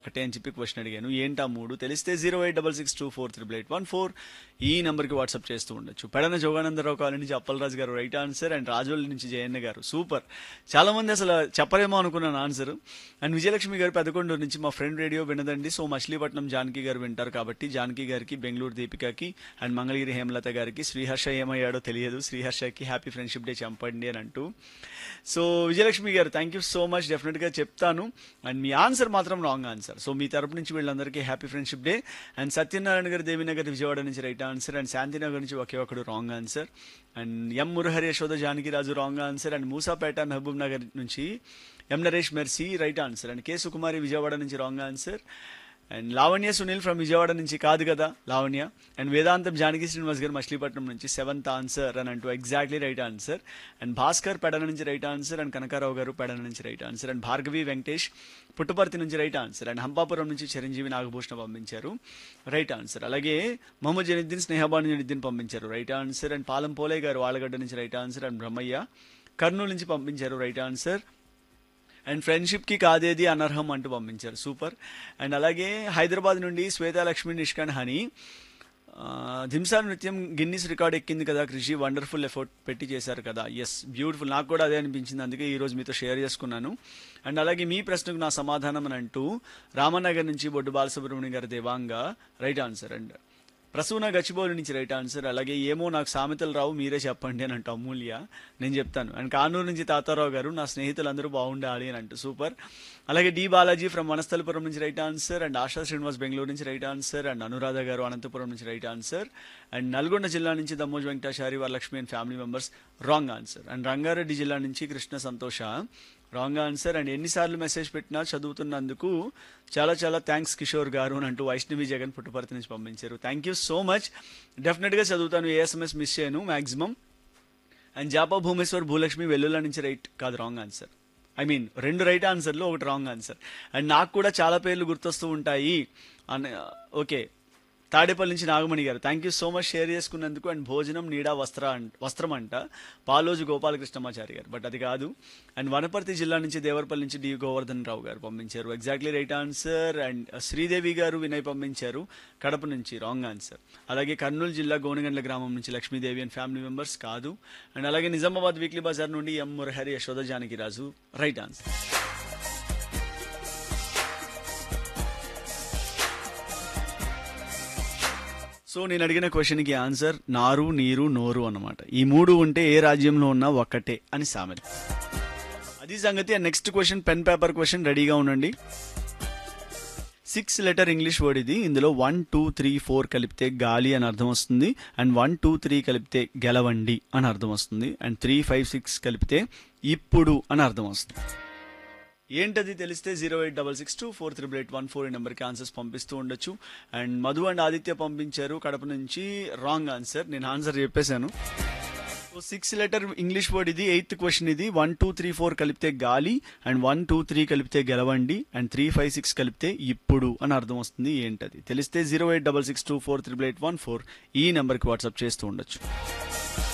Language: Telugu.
ఒకటే అని చెప్పి క్వశ్చన్ అడిగాను ఏంటా మూడు తెలిస్తే zero eight double six two four triple eight one four ఈ నెంబర్కి వాట్సాప్ చేస్తూ ఉండొచ్చు పెడన జోగానందరావు కాలనీ నుంచి అప్పలరాజు గారు రైట్ ఆన్సర్ అండ్ రాజోల్ నుంచి జయన్న గారు సూపర్ చాలా మంది అసలు చెప్పరేమో అనుకున్నాను ఆన్సర్ అండ్ విజయలక్ష్మి గారు పెదకొండూరు నుంచి మా ఫ్రెండ్ రేడియో వినదండి సో మచిలీపట్నం జానకి గారు వింటారు కాబట్టి జానకి గారికి బెంగళూరు దీపికకి అండ్ మంగళగిరి హేమలత గారికి శ్రీహర్ష ఏమయ్యాడో తెలియదు శ్రీహర్షకి హ్యాపీ ఫ్రెండ్షిప్ డే చంపండి అని అంటూ సో విజయలక్ష్మి గారు థ్యాంక్ యూ సో మచ్ డెఫినెట్గా చెప్తాను అండ్ మీ ఆన్సర్ మాత్రం రాంగ్ ఆన్సర్ సో మీ తరపు నుంచి వీళ్ళందరికీ happy friendship day and Satyanarayana గారు దేవినగర్ విజయవాడ నుంచి రైట్ ఆన్సర్ అండ్ శాంతినగర్ నుంచి ఒకే ఒకడు wrong answer and M Murahari Yashoda Janakiraju wrong answer and Musapeta Mahabub Nagar నుంచి M Naresh Mercy right answer and K Sukumari Vijayawada నుంచి wrong answer and Lavanya Sunil from Vijayawada నుంచి కాదు కదా లావణ్య అండ్ వేదాంతం జానకి శ్రీనివాస్ గారు మచిలీపట్నం నుంచి సెవెంత్ ఆన్సర్ అని అంటూ exactly right answer and Bhaskar Pedana నుంచి రైట్ ఆన్సర్ అండ్ కనకారావు గారు పెడన నుంచి right answer and Bhargavi Venkatesh Puttaparthi నుంచి రైట్ ఆన్సర్ అండ్ హంపాపురం నుంచి చిరంజీవి నాగభూషణ పంపించారు రైట్ ఆన్సర్ అలాగే మొహమ్మద్ జనిద్దీన్ స్నేహబాను జనిద్దీన్ పంపించారు రైట్ ఆన్సర్ అండ్ పాలం పోలే గారు వాళ్ళగడ్డ నుంచి right answer and Brahmaiah Kurnool నుంచి పంపించారు రైట్ ఆన్సర్ అండ్ ఫ్రెండ్షిప్కి కాదేది అనర్హం అంటూ పంపించారు సూపర్ అండ్ అలాగే హైదరాబాద్ నుండి శ్వేతాలక్ష్మి నిష్కాన్ హని ఆ, ధింసా నృత్యం గిన్నిస్ రికార్డ్ ఎక్కింది కదా కృషి వండర్ఫుల్ ఎఫర్ట్ పెట్టి చేశారు కదా ఎస్ బ్యూటిఫుల్ నాకు కూడా అదే అనిపించింది అందుకే ఈరోజు మీతో షేర్ చేసుకున్నాను అండ్ అలాగే మీ ప్రశ్నకు నా సమాధానం అని అంటూ రామనగర్ నుంచి బొడ్డు బాలసుబ్రహ్మణ్యం గారి Devanga right answer and Prasuna Gachibowli నుంచి రైట్ ఆన్సర్ అలాగే ఏమో నాకు సామెతలు రావు మీరే చెప్పండి అని అంటూ అమూల్య నేను చెప్తాను అండ్ కానూరు నుంచి తాతారావు గారు నా స్నేహితులందరూ బాగుండాలి అని అంటూ సూపర్ అలాగే డి బాలాజీ ఫ్రమ్ వనస్థలపురం నుంచి right answer and Asha Srinivas Bengaluru నుంచి రైట్ ఆన్సర్ అండ్ అనురాధ గారు అనంతపురం నుంచి రైట్ ఆన్సర్ అండ్ నల్గొండ జిల్లా నుంచి Dammoj Venkatachari Varalakshmi and family members wrong answer and Rangareddy జిల్లా నుంచి Krishna Santosha wrong answer and ఎన్నిసార్లు మెసేజ్ పెట్టినా చదువుతున్నందుకు చాలా చాలా థ్యాంక్స్ కిషోర్ గారు అని అంటూ వైష్ణవి జగన్ పుట్టుపర్తి నుంచి పంపించారు థ్యాంక్ యూ సో మచ్ డెఫినెట్గా చదువుతాను ఏ ఎస్ఎంఎస్ మిస్ చేయను మ్యాక్సిమం అండ్ జాపా భూమేశ్వర్ భూలక్ష్మి వెల్లుల నుంచి రైట్ కాదు రాంగ్ ఆన్సర్ ఐ మీన్ రెండు రైట్ ఆన్సర్లు ఒకటి రాంగ్ ఆన్సర్ అండ్ నాకు కూడా చాలా పేర్లు గుర్తొస్తూ ఉంటాయి అని ఓకే తాడేపల్లి నుంచి నాగమణి గారు thank you so much share చేసుకున్నందుకు అండ్ భోజనం నీడా వస్త్ర అంట వస్త్రం అంట పాలోజు గోపాలకృష్ణమాచారి గారు బట్ అది కాదు అండ్ వనపర్తి జిల్లా నుంచి దేవరపల్లి నుంచి డి గోవర్ధన్ రావు గారు పంపించారు exactly right answer and Sridevi గారు వినయ్ పంపించారు కడప నుంచి రాంగ్ ఆన్సర్ అలాగే కర్నూలు జిల్లా గోనగండ్ల గ్రామం నుంచి లక్ష్మీదేవి అండ్ ఫ్యామిలీ మెంబర్స్ కాదు అండ్ అలాగే నిజామాబాద్ వీక్లీ బజార్ నుండి M Murahari Yashoda Janaki Raju right answer so నేను అడిగిన క్వశ్చన్కి ఆన్సర్ నారు నీరు నోరు అన్నమాట ఈ మూడు ఉంటే ఏ రాజ్యంలో ఉన్నా ఒక్కటే అని సామెత అది సంగతి next question pen paper question రెడీగా ఉండండి సిక్స్ లెటర్ ఇంగ్లీష్ వర్డ్ ఇది ఇందులో వన్ టూ త్రీ ఫోర్ కలిపితే గాలి అని అర్థం వస్తుంది అండ్ వన్ టూ త్రీ కలిపితే గెలవండి అని అర్థం వస్తుంది అండ్ త్రీ ఫైవ్ సిక్స్ కలిపితే ఇప్పుడు అని అర్థం వస్తుంది ఏంటది తెలిస్తే zero eight double six two four triple eight one four ఈ నెంబర్కి ఆన్సర్స్ పంపిస్తూ ఉండొచ్చు అండ్ మధు అండ్ ఆదిత్య పంపించారు కడప నుంచి రాంగ్ ఆన్సర్ నేను ఆన్సర్ చెప్పేశాను so six letter English word ఇది ఎయిత్ క్వశ్చన్ ఇది వన్ టూ త్రీ ఫోర్ కలిపితే గాలి అండ్ వన్ టూ త్రీ కలిపితే గెలవండి అండ్ త్రీ ఫైవ్ సిక్స్ కలిపితే ఇప్పుడు అని అర్థం వస్తుంది ఏంటది తెలిస్తే zero eight double six two four triple eight one four ఈ నెంబర్కి వాట్సాప్ చేస్తూ ఉండొచ్చు